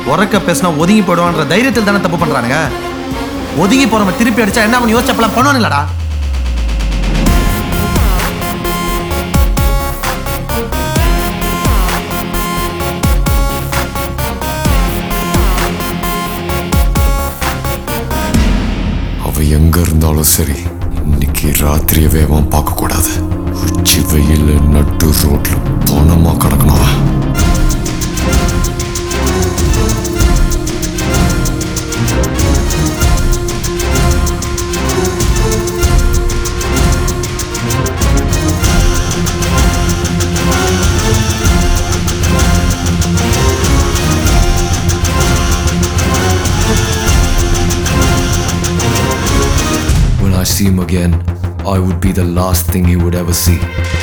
உறக்க பேசினா ஒதுங்கி போயிடுவான்ற தைரியத்தில் தானே தப்பு பண்றானுங்க ஒதுங்கி போறவன் திருப்பி அடிச்சா என்ன பண்ணி யோசிச்சப்பெல்லாம் பண்ணுவானுங்களடா அவ எங்க இருந்தாலும் சரி இன்னைக்கு ராத்திரியவே அவன் பார்க்க கூடாது உச்சி வெயில் நட்டு ரோட்ல பணமா கிடக்கணும் அவன். When I see him again, I would be the last thing he would ever see.